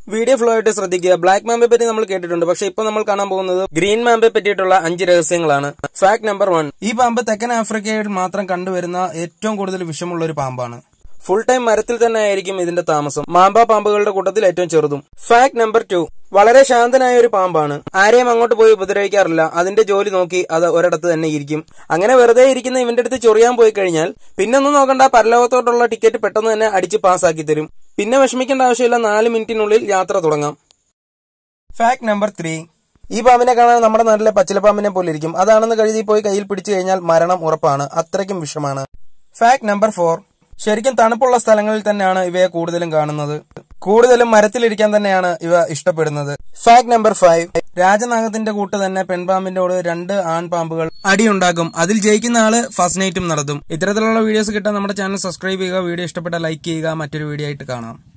video flow ആയിട്ട് ശ്രദ്ധിക്കുക black മാമ്പെ പറ്റി നമ്മൾ കേട്ടിട്ടുണ്ട് പക്ഷെ ഇപ്പൊ നമ്മൾ കാണാൻ പോകുന്നത് ഗ്രീൻ മാമ്പെ പറ്റിയിട്ടുള്ള അഞ്ച് രഹസ്യങ്ങളാണ് ഫാക്ട് നമ്പർ വൺ ഈ പാമ്പ് തെക്കൻ ആഫ്രിക്കയിൽ മാത്രം കണ്ടുവരുന്ന ഏറ്റവും കൂടുതൽ വിഷമുള്ള ഒരു പാമ്പാണ് ഫുൾ ടൈം മരത്തിൽ തന്നെ ആയിരിക്കും ഇതിന്റെ താമസം മാമ്പ പാമ്പുകളുടെ കൂട്ടത്തിൽ ഏറ്റവും ചെറുതും ഫാക്ട് നമ്പർ ടു വളരെ ശാന്തനായ ഒരു പാമ്പാണ് ആരെയും അങ്ങോട്ട് പോയി ഉപദ്രവിക്കാറില്ല അതിന്റെ ജോലി നോക്കി അത് ഒരിടത്ത് തന്നെ ഇരിക്കും അങ്ങനെ വെറുതെ ഇരിക്കുന്ന ഇവന്റെ അടുത്ത് ചൊറിയാൻ പോയി കഴിഞ്ഞാൽ പിന്നൊന്നും നോക്കണ്ട പരലോകത്തോട്ടുള്ള ടിക്കറ്റ് പെട്ടെന്ന് തന്നെ അടിച്ച് പാസ്സാക്കി തരും പിന്നെ വിഷമിക്കേണ്ട ആവശ്യമില്ല നാല് മിനിറ്റിനുള്ളിൽ യാത്ര തുടങ്ങാം ഫാക്ട് നമ്പർ ത്രീ ഈ പാമ്പിനെ കാണാൻ നമ്മുടെ നാട്ടിലെ പച്ചിലപ്പാമ്പിനെ പോലെ ഇരിക്കും അതാണെന്ന് കരുതി പോയി കയ്യിൽ പിടിച്ചു കഴിഞ്ഞാൽ മരണം ഉറപ്പാണ് അത്രയ്ക്കും വിഷമാണ് ഫാക്ട് നമ്പർ ഫോർ ശരിക്കും തണുപ്പുള്ള സ്ഥലങ്ങളിൽ തന്നെയാണ് ഇവയെ കൂടുതലും കാണുന്നത് കൂടുതലും മരത്തിലിരിക്കാൻ തന്നെയാണ് ഇവ ഇഷ്ടപ്പെടുന്നത് ഫാക്ട് നമ്പർ ഫൈവ് രാജനാഗത്തിന്റെ കൂട്ട് തന്നെ പെൺപാമ്പിന്റോട് രണ്ട് ആൺപാമ്പുകൾ അടിയുണ്ടാക്കും അതിൽ ജയിക്കുന്ന ആള് ഫസ്റ്റ് നൈറ്റും നടത്തും ഇത്തരത്തിലുള്ള വീഡിയോസ് കിട്ടാൻ നമ്മുടെ ചാനൽ സബ്സ്ക്രൈബ് ചെയ്യുക വീഡിയോ ഇഷ്ടപ്പെട്ട ലൈക്ക് ചെയ്യുക മറ്റൊരു വീഡിയോ ആയിട്ട് കാണാം